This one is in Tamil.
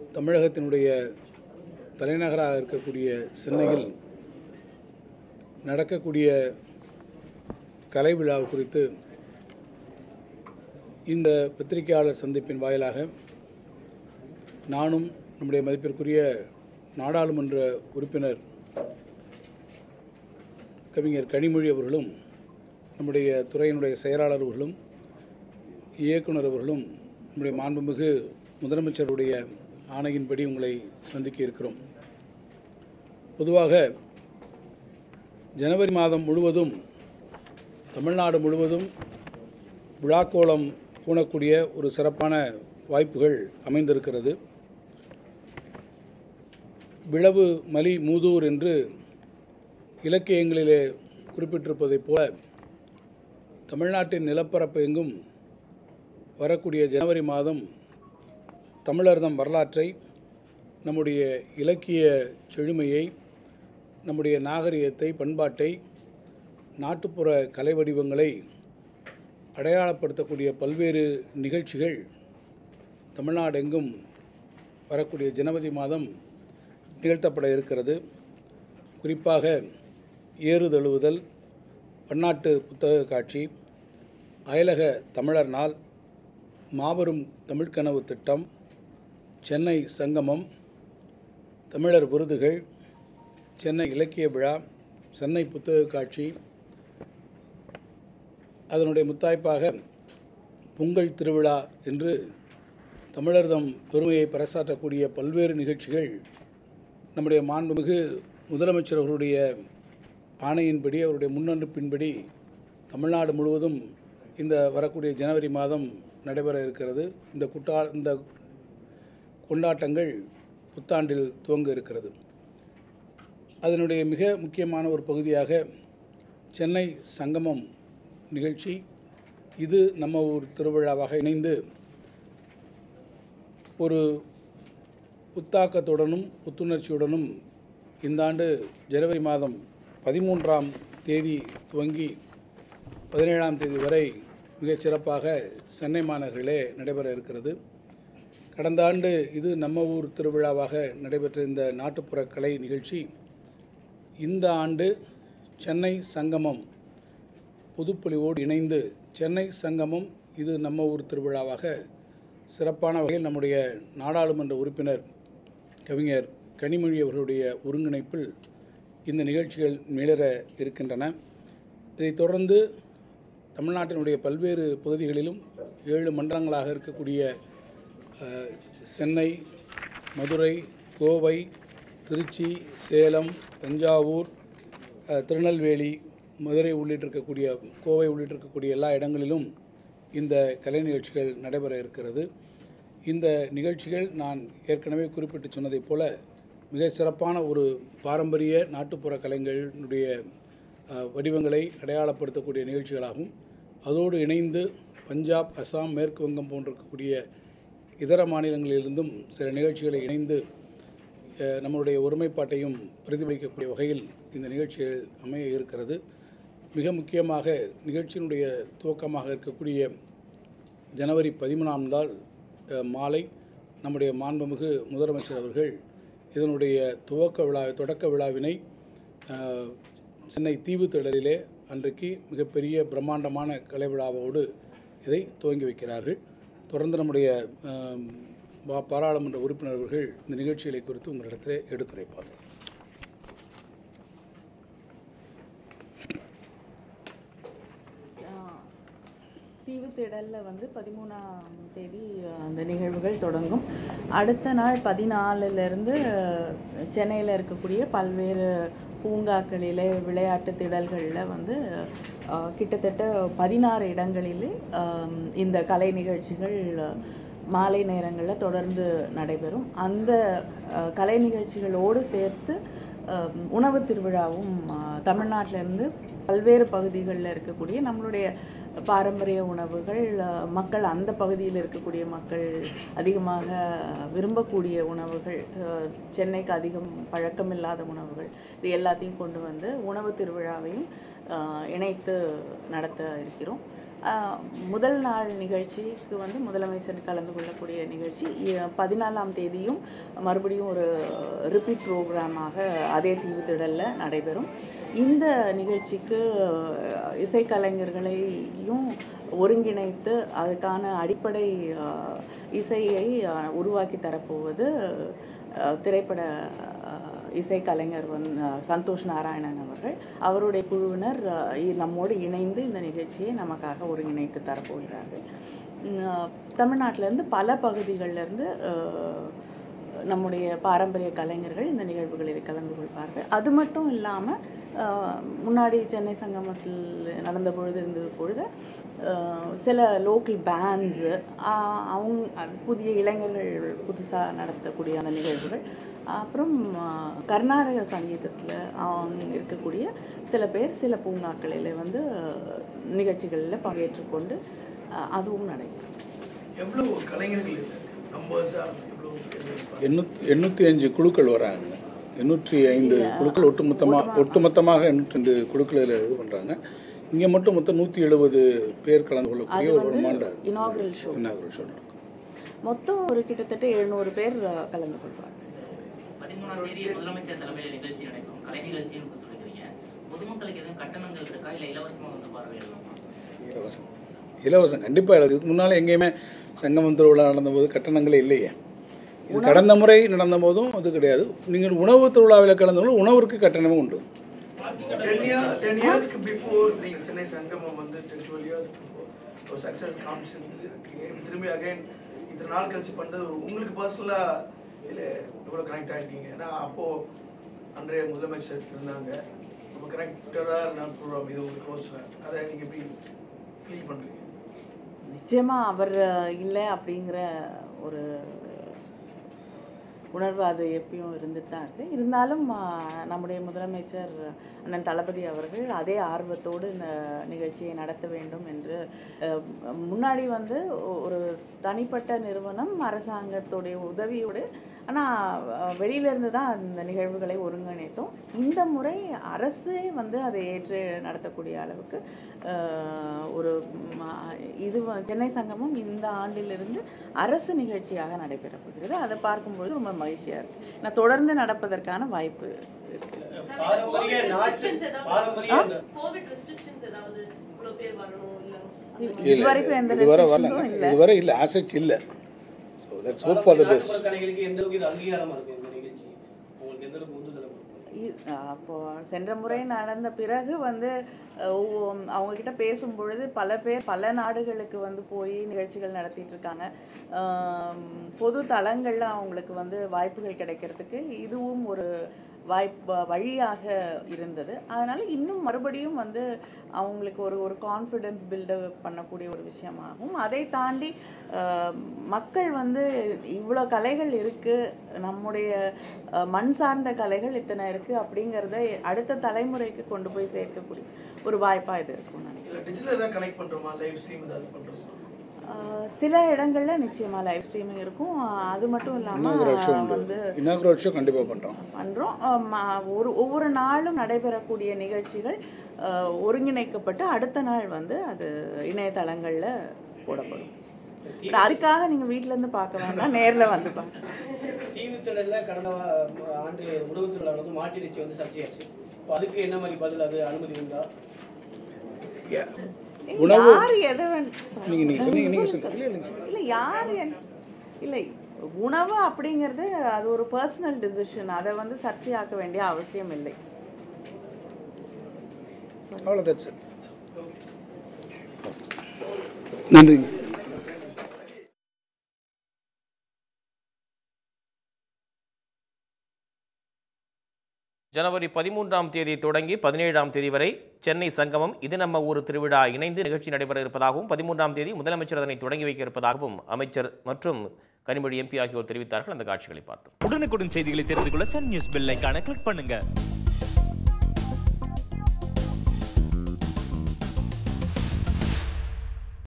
தமிழகத்தினுடைய தலைநகராக இருக்கக்கூடிய சென்னையில் நடக்கக்கூடிய கலை விழா குறித்து இந்த பத்திரிகையாளர் சந்திப்பின் வாயிலாக நானும் நம்முடைய மதிப்பிற்குரிய நாடாளுமன்ற உறுப்பினர் கவிஞர் கனிமொழி அவர்களும் நம்முடைய துறையினுடைய செயலாளர் அவர்களும் இயக்குனர் அவர்களும் நம்முடைய மாண்புமிகு முதலமைச்சருடைய ஆணையின்படி உங்களை சந்திக்க இருக்கிறோம் பொதுவாக ஜனவரி மாதம் முழுவதும் தமிழ்நாடு முழுவதும் விழாக்கோலம் பூணக்கூடிய ஒரு சிறப்பான வாய்ப்புகள் அமைந்திருக்கிறது விளவு மலி மூதூர் என்று இலக்கியங்களிலே குறிப்பிட்டிருப்பதைப் போல தமிழ்நாட்டின் நிலப்பரப்பு எங்கும் வரக்கூடிய ஜனவரி மாதம் தமிழர்தம் வரலாற்றை நம்முடைய இலக்கிய செழுமையை நம்முடைய நாகரிகத்தை பண்பாட்டை நாட்டுப்புற கலை வடிவங்களை அடையாளப்படுத்தக்கூடிய பல்வேறு நிகழ்ச்சிகள் தமிழ்நாடு எங்கும் வரக்கூடிய ஜனவரி மாதம் நிகழ்த்தப்பட இருக்கிறது குறிப்பாக ஏறுதழுவுதல் பன்னாட்டு புத்தக காட்சி அயலக தமிழர் நாள் மாபெரும் தமிழ்க்கனவு திட்டம் சென்னை சங்கமம் தமிழர் விருதுகள் சென்னை இலக்கிய விழா சென்னை புத்தக காட்சி அதனுடைய முத்தாய்ப்பாக பொங்கல் திருவிழா என்று தமிழர்தம் பெருமையை பறைசாற்றக்கூடிய பல்வேறு நிகழ்ச்சிகள் நம்முடைய மாண்புமிகு முதலமைச்சர் அவருடைய ஆணையின்படி அவருடைய முன்னெடுப்பின்படி தமிழ்நாடு முழுவதும் இந்த வரக்கூடிய ஜனவரி மாதம் நடைபெற இருக்கிறது இந்த குட்டா இந்த கொண்டாட்டங்கள் புத்தாண்டில் துவங்க இருக்கிறது அதனுடைய மிக முக்கியமான ஒரு பகுதியாக சென்னை சங்கமம் நிகழ்ச்சி இது நம்ம ஊர் திருவிழாவாக இணைந்து ஒரு புத்தாக்கத்துடனும் புத்துணர்ச்சியுடனும் இந்த ஆண்டு ஜனவரி மாதம் பதிமூன்றாம் தேதி துவங்கி பதினேழாம் தேதி வரை மிகச் சிறப்பாக சென்னை மாநகரிலே நடைபெற இருக்கிறது கடந்த ஆண்டு இது நம்ம ஊர் திருவிழாவாக நடைபெற்ற இந்த நாட்டுப்புற கலை நிகழ்ச்சி இந்த ஆண்டு சென்னை சங்கமம் புதுப்பொலிவோடு இணைந்து சென்னை சங்கமம் இது நம்ம ஊர் திருவிழாவாக சிறப்பான வகையில் நம்முடைய நாடாளுமன்ற உறுப்பினர் கவிஞர் கனிமொழி அவர்களுடைய ஒருங்கிணைப்பில் இந்த நிகழ்ச்சிகள் மிளர இருக்கின்றன இதைத் தொடர்ந்து தமிழ்நாட்டினுடைய பல்வேறு பகுதிகளிலும் ஏழு மண்டலங்களாக இருக்கக்கூடிய அஹ், சென்னை மதுரை கோவை திருச்சி சேலம் தஞ்சாவூர் அஹ், திருநெல்வேலி மதுரை உள்ளிட்டிருக்கக்கூடிய கோவை உள்ளிட்டிருக்கக்கூடிய எல்லா இடங்களிலும் இந்த கலை நிகழ்ச்சிகள் நடைபெற இருக்கிறது இந்த நிகழ்ச்சிகள் நான் ஏற்கனவே குறிப்பிட்டு சொன்னதைப் போல மிக சிறப்பான ஒரு பாரம்பரிய நாட்டுப்புற கலைஞர்களுடைய அஹ், வடிவங்களை அடையாளப்படுத்தக்கூடிய நிகழ்ச்சிகளாகும் அதோடு இணைந்து பஞ்சாப் அசாம் மேற்கு வங்கம் போன்றிருக்கக்கூடிய இதர மாநிலங்களிலிருந்தும் சில நிகழ்ச்சிகளை இணைந்து அஹ், நம்மளுடைய ஒருமைப்பாட்டையும் பிரதிபலிக்கக்கூடிய வகையில் இந்த நிகழ்ச்சிகள் அமைய இருக்கிறது மிக முக்கியமாக நிகழ்ச்சியினுடைய துவக்கமாக இருக்கக்கூடிய ஜனவரி பதிமூணாம் நாள் அஹ், மாலை நம்முடைய மாண்புமிகு முதலமைச்சர் அவர்கள் இதனுடைய துவக்க விழா தொடக்க விழாவினை அஹ், சென்னை தீவுத்திடலிலே அன்றைக்கு மிகப்பெரிய பிரம்மாண்டமான கலை விழாவோடு இதை துவங்கி வைக்கிறார்கள் தொடர்ந்து நம்முடைய அஹ், பா- பாராளுமன்ற உறுப்பினர்கள் இந்த நிகழ்ச்சிகளை குறித்து உங்களிடத்திலே எடுத்துரைப்பார்கள் தீவுத்திடலில் வந்து பதிமூணாம் தேதி அந்த நிகழ்வுகள் தொடங்கும் அடுத்த நாள் பதினாலிருந்து சென்னையில் இருக்கக்கூடிய பல்வேறு பூங்காக்களிலே விளையாட்டு திடல்களில் வந்து அஹ், கிட்டத்தட்ட பதினாறு இடங்களிலே அஹ், இந்த கலை நிகழ்ச்சிகள் மாலை நேரங்களில் தொடர்ந்து நடைபெறும் அந்த அஹ், கலை நிகழ்ச்சிகளோடு சேர்த்து அஹ், உணவு திருவிழாவும் அஹ், தமிழ்நாட்டிலேருந்து பல்வேறு பகுதிகளில் இருக்கக்கூடிய நம்மளுடைய பாரம்பரிய உணவுகள் அஹ், மக்கள் அந்த பகுதியில் இருக்கக்கூடிய மக்கள் அதிகமாக விரும்பக்கூடிய உணவுகள் அஹ், சென்னைக்கு அதிகம் பழக்கமில்லாத உணவுகள் இது எல்லாத்தையும் கொண்டு வந்து உணவு திருவிழாவையும் அஹ், இணைத்து நடத்த இருக்கிறோம் ஆஹ், முதல் நாள் நிகழ்ச்சிக்கு வந்து முதலமைச்சர் கலந்து கொள்ளக்கூடிய நிகழ்ச்சி இ- பதினாலாம் தேதியும் மறுபடியும் ஒரு ரிப்பீட் ப்ரோக்ராமாக அதே தீவுத்திடலில் நடைபெறும் இந்த நிகழ்ச்சிக்கு அஹ், இசைக்கலைஞர்களையும் ஒருங்கிணைத்து அதுக்கான அடிப்படை அஹ், இசையை அஹ், உருவாக்கி தரப்போவது அஹ், திரைப்பட அஹ், இசைக்கலைஞர் வந்து அஹ், சந்தோஷ் நாராயணன் அவர்கள் அவருடைய குழுவினர் அஹ், இ- நம்மோடு இணைந்து இந்த நிகழ்ச்சியை நமக்காக ஒருங்கிணைத்து தரப்போகிறார்கள் உம், அஹ், தமிழ்நாட்டிலேருந்து பல பகுதிகளிலேருந்து நம்முடைய பாரம்பரிய கலைஞர்கள் இந்த நிகழ்வுகளில் கலந்து கொள்வார்கள் அது மட்டும் இல்லாமல் முன்னாடி சென்னை சங்கமத்தில் நடந்த பொழுது இருந்தது பொழுது அஹ், சில லோக்கல் பேண்ட்ஸு அவங்க அது புதிய இளைஞர்கள் புதுசாக நடத்தக்கூடிய அந்த நிகழ்வுகள் அப்புறம் அஹ், கர்நாடக சங்கீதத்தில் இருக்கக்கூடிய சில பேர் சில பூங்காக்களில் வந்து அஹ், நிகழ்ச்சிகளில் பங்கேற்றுக்கொண்டு அஹ், அதுவும் நடைபெறும் எவ்வளவு கலைஞர்கள் நம்பர்ஸா எவ்வளவு பேர் இருப்பாங்க? எண்ணூத் எண்ணூற்றி அஞ்சு குழுக்கள் வராங்க எண்ணூற்றி ஐந்து குழுக்கள் ஒட்டுமொத்தமாக ஒட்டுமொத்தமாக எண்ணூற்றி ஐந்து குழுக்கள் இதுல இது பண்ணுறாங்க இங்கே மட்டும் மொத்தம் நூற்றி எழுபது பேர் கலந்து கொள்ளக்கூடிய ஒரு பிரம்மாண்ட இனாகுரல் ஷோ இன்னாகுரல் ஷோ நடக்கும் மொத்தம் ஒரு கிட்டத்தட்ட எழுநூறு பேர் அஹ், கலந்து கொள்வார்கள் பதிமூணாம் தேதி முதலமைச்சர் தலைமையில் நிகழ்ச்சி நடைபெறும் கலை நிகழ்ச்சின்னு இப்ப சொல்லிக்கிறீங்க பொதுமக்களுக்கு எதுவும் கட்டணங்கள் இருக்கா இல்ல இலவசமா வந்து பார்வையிடலாமா இலவசம் இலவசம் கண்டிப்பாக இதுக்கு முன்னால் எங்கேயுமே சங்கமம் திருவிழா நடந்தபோது கட்டணங்களே இல்லையே இது கடந்த முறை நடந்த போதும் அது கிடையாது நீங்கள் உணவு திருவிழாவில் கலந்தவங்க உணவிற்கு கட்டணமும் உண்டு 10 year 10 இயர்ஸ்க்கு பிஃபோர் நீங்க சென்னை சங்கமம் வந்து 10 12 இயர்ஸ்க்கு பிஃபோர் ஒரு சக்ஸஸ் காமிச்சிருக்கீங்க திரும்பி அகைன் இத்தனை நாள் கழிச்சு பண்ணது ஒரு- உங்களுக்கு பர்சனலா இல்ல எவ்வளவு கனெக்ட் ஆயிருக்கீங்க ஏன்னா அப்போ அன்றைய முதலமைச்சர் இருந்தாங்க ரொம்ப கனெக்டடா இருந்தால் ப்ரோக்ராம் இது உங்களுக்கு க்ளோஸ் அதை நீங்க எப்படி ஃபீல் பண்றீங்க நிச்சயமா அவர் அஹ், இல்லை அப்படிங்கிற ஒரு உணர்வு அது எப்பயும் இருந்துட்டு தான் இருக்கு இருந்தாலும் அஹ், நம்முடைய முதலமைச்சர் அண்ணன் தளபதி அவர்கள் அதே ஆர்வத்தோடு இந்த நிகழ்ச்சியை நடத்த வேண்டும் என்று அஹ், முன்னாடி வந்து ஒ- ஒரு தனிப்பட்ட நிறுவனம் அரசாங்கத்துடைய உதவியோடு ஆனால் வெளியிலேருந்து தான் அந்த நிகழ்வுகளை ஒருங்கிணைத்தோம் இந்த முறை அரசே வந்து அதை ஏற்று நடத்தக்கூடிய அளவுக்கு அஹ், ஒரு ம், இது வ- சென்னை சங்கமம் இந்த ஆண்டிலிருந்து அரசு நிகழ்ச்சியாக நடைபெறப் போகிறது அதை பார்க்கும்போது ரொம்ப மகிழ்ச்சியாக இருக்குது நான் தொடர்ந்து நடப்பதற்கான வாய்ப்பு இருக்குது பாரம்பரிய நாட்டு பாரம்பரிய அந்த கோவிட் ரெஸ்ட்ரிக்ஷன்ஸ் ஏதாவது இவ்வளவு பேர் வரணும் இல்ல இல்லை இதுவரைக்கும் எந்த இதுவரை வரல ரெஸ்ட்ரிக்ஷன்ஸும் இல்லை இதுவரை இல்லை ஆசச் இல்லை so let's hope for the best நாட்டுப்புற கலைகளுக்கு எந்த அளவுக்கு இது அங்கீகாரமா இருக்கு இந்த நிகழ்ச்சி உங்களுக்கு எந்த அளவுக்கு உந்துதலை கொடுக்கும் இ- அப்போ சென்ற முறை நடந்த பிறகு வந்து அஹ், ஒவ்வொ- அவங்க கிட்ட பேசும் பொழுது பல பேர் பல நாடுகளுக்கு வந்து போய் நிகழ்ச்சிகள் நடத்திட்டு இருக்காங்க ஆம், பொது தளங்கள்ல அவங்களுக்கு வந்து வாய்ப்புகள் கிடைக்கிறதுக்கு இதுவும் ஒரு வாய்ப்பு வழியாக இருந்தது அதனால இன்னும் மறுபடியும் வந்து அவங்களுக்கு ஒரு ஒரு கான்ஃபிடென்ஸ் பில்டப் பண்ணக்கூடிய ஒரு விஷயமாகும் அதை தாண்டி அஹ், மக்கள் வந்து இவ்வளோ கலைகள் இருக்குது நம்முடைய அஹ், மண் சார்ந்த கலைகள் இத்தனை இருக்குது அப்படிங்கிறத அடுத்த தலைமுறைக்கு கொண்டு போய் சேர்க்கக்கூடிய ஒரு வாய்ப்பாக இது இருக்கும்னு நினைக்கிறேன் இல்ல டிஜிட்டல் ஏதாவது கனெக்ட் பண்றோமா லைவ் ஸ்ட்ரீம் ஏதாவது பண்றோமா அஹ், சில இடங்கள்ல நிச்சயமாக லைவ் ஸ்ட்ரீமிங் இருக்கும் அஹ், அது மட்டும் இன்னாகுரல் ஷோ இல்லாமல் உண்டு வந்து இன்னாகுரல் ஷோ கண்டிப்பாக பண்ணுறோம் பண்ணுறோம் ஒரு ஒவ்வொரு நாளும் நடைபெறக்கூடிய நிகழ்ச்சிகள் அஹ், ஒருங்கிணைக்கப்பட்டு அடுத்த நாள் வந்து அது இணையதளங்களில் போடப்படும் But அதுக்காக நீங்கள் வீட்டிலேருந்து பார்க்க வேண்டாம் நேரில் வந்து பார்க்கலாம் தீவுத்திடல்ல கடந்த வா- ஆண்டு உணவு திருவிழா வந்து மாட்டிறைச்சி வந்து சர்ச்சையாச்சு இப்போ அதுக்கு என்ன மாதிரி பதில் அது அனுமதி உண்டா உணவு யார் எதை வேணும் நீங்க நீங்க சொன்னீங்க நீங்க சொன்னீங்க இல்லை இல்லைங்க இல்லை யார் என்ன இல்லை உணவு அப்படிங்கிறது அது ஒரு பர்சனல் டிசிஷன் அதை வந்து சர்ச்சையாக்க வேண்டிய அவசியம் இல்லை அவ்வளோ தட்ஸ் நன்றிங்க ஜனவரி பதிமூன்றாம் தேதி தொடங்கி பதினேழாம் தேதி வரை சென்னை சங்கமம் இது நம்ம ஊர் திருவிழா இணைந்து நிகழ்ச்சி நடைபெற இருப்பதாகவும் பதிமூன்றாம் தேதி முதலமைச்சர் அதனை தொடங்கி வைக்க இருப்பதாகவும் அமைச்சர் மற்றும் கனிமொழி எம்பி ஆகியோர் தெரிவித்தார்கள் அந்த காட்சிகளை பார்த்தோம் உடனுக்குடன் செய்திகளை தெரிந்து கொள்ள சன் நியூஸ் பெல் ஐகானை கிளிக் பண்ணுங்க